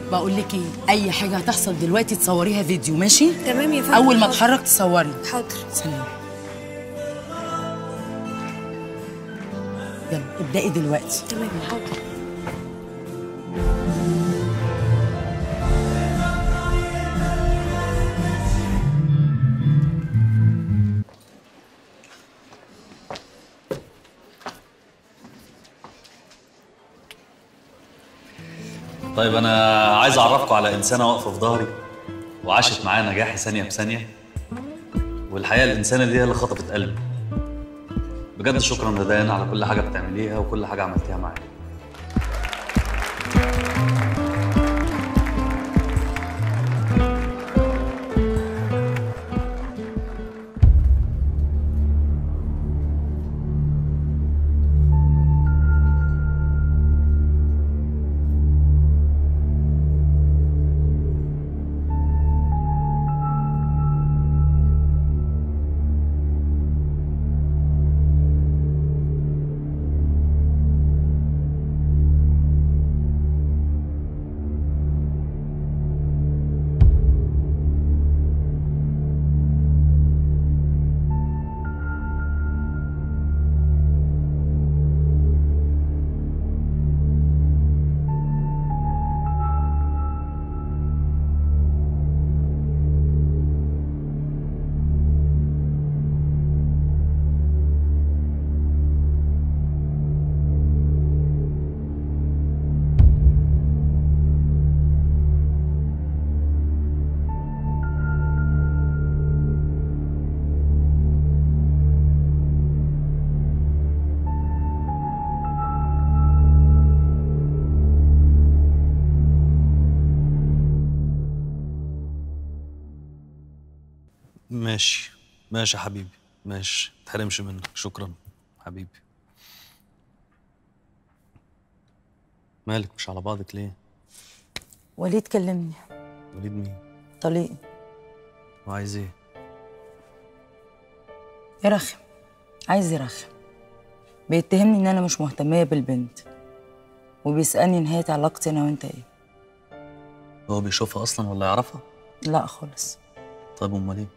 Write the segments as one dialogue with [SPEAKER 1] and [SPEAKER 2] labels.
[SPEAKER 1] بقول لك ايه اي حاجه هتحصل دلوقتي تصوريها فيديو ماشي
[SPEAKER 2] تمام يا فندم
[SPEAKER 1] اول ما
[SPEAKER 2] حاضر.
[SPEAKER 1] اتحرك تصوري
[SPEAKER 2] حاضر
[SPEAKER 1] سلام يلا ابدأي دلوقتي
[SPEAKER 2] تمام حاضر
[SPEAKER 3] طيب انا عايز اعرفكم على انسانه واقفه في ظهري وعاشت معايا نجاحي ثانيه بثانيه والحقيقه الانسانه دي هي اللي خطفت قلبي بجد شكرا لديان على كل حاجه بتعمليها وكل حاجه عملتيها معايا ماشي ماشي يا حبيبي ماشي تحرمش منك شكرا حبيبي مالك مش على بعضك ليه
[SPEAKER 1] وليد كلمني
[SPEAKER 3] وليد مين
[SPEAKER 1] طليقي
[SPEAKER 3] وعايز ايه
[SPEAKER 1] يرخم عايز يرخم بيتهمني ان انا مش مهتميه بالبنت وبيسالني نهايه علاقتي انا وانت ايه
[SPEAKER 3] هو بيشوفها اصلا ولا يعرفها
[SPEAKER 1] لا خالص
[SPEAKER 3] طيب امال ايه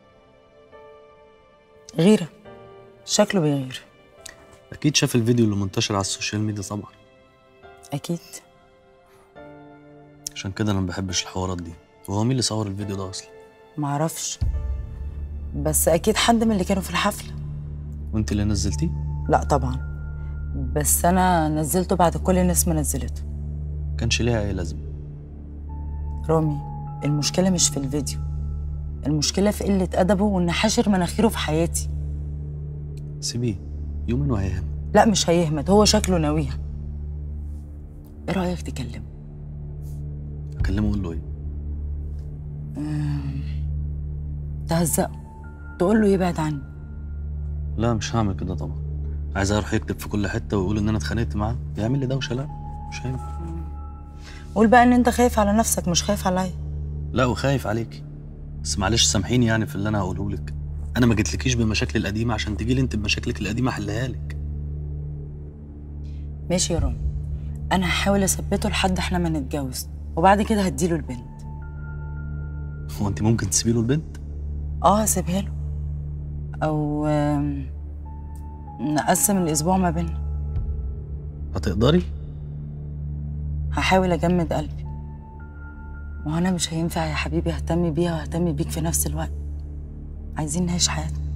[SPEAKER 1] غيره شكله بيغير
[SPEAKER 3] اكيد شاف الفيديو اللي منتشر على السوشيال ميديا طبعا
[SPEAKER 1] اكيد
[SPEAKER 3] عشان كده انا ما بحبش الحوارات دي وهو مين اللي صور الفيديو ده اصلا
[SPEAKER 1] معرفش بس اكيد حد من اللي كانوا في الحفله
[SPEAKER 3] وانت اللي نزلتيه
[SPEAKER 1] لا طبعا بس انا نزلته بعد كل الناس ما نزلته
[SPEAKER 3] كانش ليها اي لازمه
[SPEAKER 1] رامي المشكله مش في الفيديو المشكله في قله ادبه وان حاشر مناخيره في حياتي
[SPEAKER 3] سيبيه يومين وهيهم
[SPEAKER 1] لا مش هيهمد هو شكله ناويها ايه رايك تكلمه
[SPEAKER 3] اكلمه اقول له ايه
[SPEAKER 1] تهزقه تقول له يبعد عني
[SPEAKER 3] لا مش هعمل كده طبعا عايز اروح يكتب في كل حته ويقول ان انا اتخانقت معاه يعمل لي دوشه لا مش هينفع
[SPEAKER 1] قول بقى ان انت خايف على نفسك مش خايف عليا
[SPEAKER 3] لا وخايف عليكي بس معلش سامحيني يعني في اللي انا هقوله لك انا ما جيتلكيش بمشاكلي القديمه عشان تجي لي انت بمشاكلك القديمه احلها لك
[SPEAKER 1] ماشي يا رامي انا هحاول اثبته لحد احنا ما نتجوز وبعد كده هديله البنت
[SPEAKER 3] هو انت ممكن تسيبي له البنت
[SPEAKER 1] اه هسيبها له او آم، نقسم الاسبوع ما بيننا
[SPEAKER 3] هتقدري
[SPEAKER 1] هحاول اجمد قلبي ما هو انا مش هينفع يا حبيبي اهتم بيها واهتم بيك في نفس الوقت عايزين نعيش حياتنا